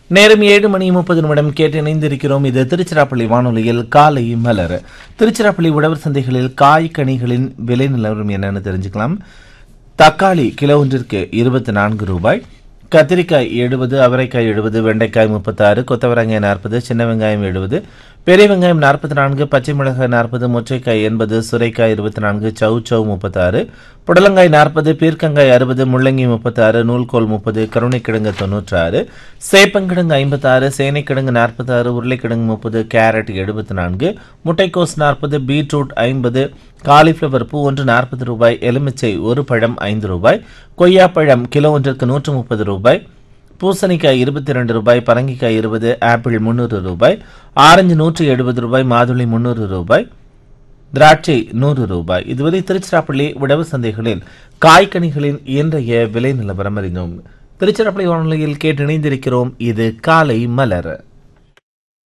நேரம் ஏழு மணி முப்பது நிமிடம் கேட்டு இணைந்திருக்கிறோம் இது திருச்சிராப்பள்ளி வானொலியில் காலை மலர் திருச்சிராப்பள்ளி உழவர் சந்தைகளில் காய் கனிகளின் விலை நிலவரம் என்னன்னு தெரிஞ்சுக்கலாம் தக்காளி கிலோ ஒன்றிற்கு இருபத்தி நான்கு ரூபாய் கத்திரிக்காய் எழுபது அவரைக்காய் எழுபது வெண்டைக்காய் முப்பத்தாறு கொத்தவரங்காய் நாற்பது சின்ன வெங்காயம் எழுபது பெரிய வெங்காயம் நாற்பத்தி நான்கு பச்சை மிளகாய் நாற்பது முற்றைக்காய் எண்பது சுரைக்காய் இருபத்தி நான்கு சவு சவு முப்பத்தாறு புடலங்காய் நாற்பது பீர்க்கங்காய் அறுபது முள்ளங்கி முப்பத்தாறு நூல்கோல் முப்பது கருணைக்கிழங்கு தொண்ணூற்றாறு சேப்பங்கிழங்கு ஐம்பத்தாறு சேனைக்கிழங்கு நாற்பத்தாறு உருளைக்கிழங்கு முப்பது கேரட் எழுபத்தி நான்கு முட்டைக்கோஸ் நாற்பது பீட்ரூட் ஐம்பது காலிஃப்ளவர் பூ ஒன்று நாற்பது ரூபாய் எலுமிச்சை ஒரு பழம் ஐந்து ரூபாய் கொய்யாப்பழம் கிலோ ஒன்றிற்கு நூற்று முப்பது ரூபாய் பூசணிக்காய் இருபத்தி ரெண்டு ரூபாய் பரங்கிக்காய் இருபது ஆப்பிள் முந்நூறு ரூபாய் ஆரஞ்சு நூற்றி எழுபது ரூபாய் மாதுளை முந்நூறு ரூபாய் திராட்சை நூறு ரூபாய் இதுவரை திருச்சிராப்பள்ளி உழவு சந்தைகளில் காய்கனிகளின் இன்றைய விலை நிலவரம் அறிந்தோம் திருச்சிராப்பள்ளி வானொலியில் கேட்டு இணைந்திருக்கிறோம் இது காலை மலர்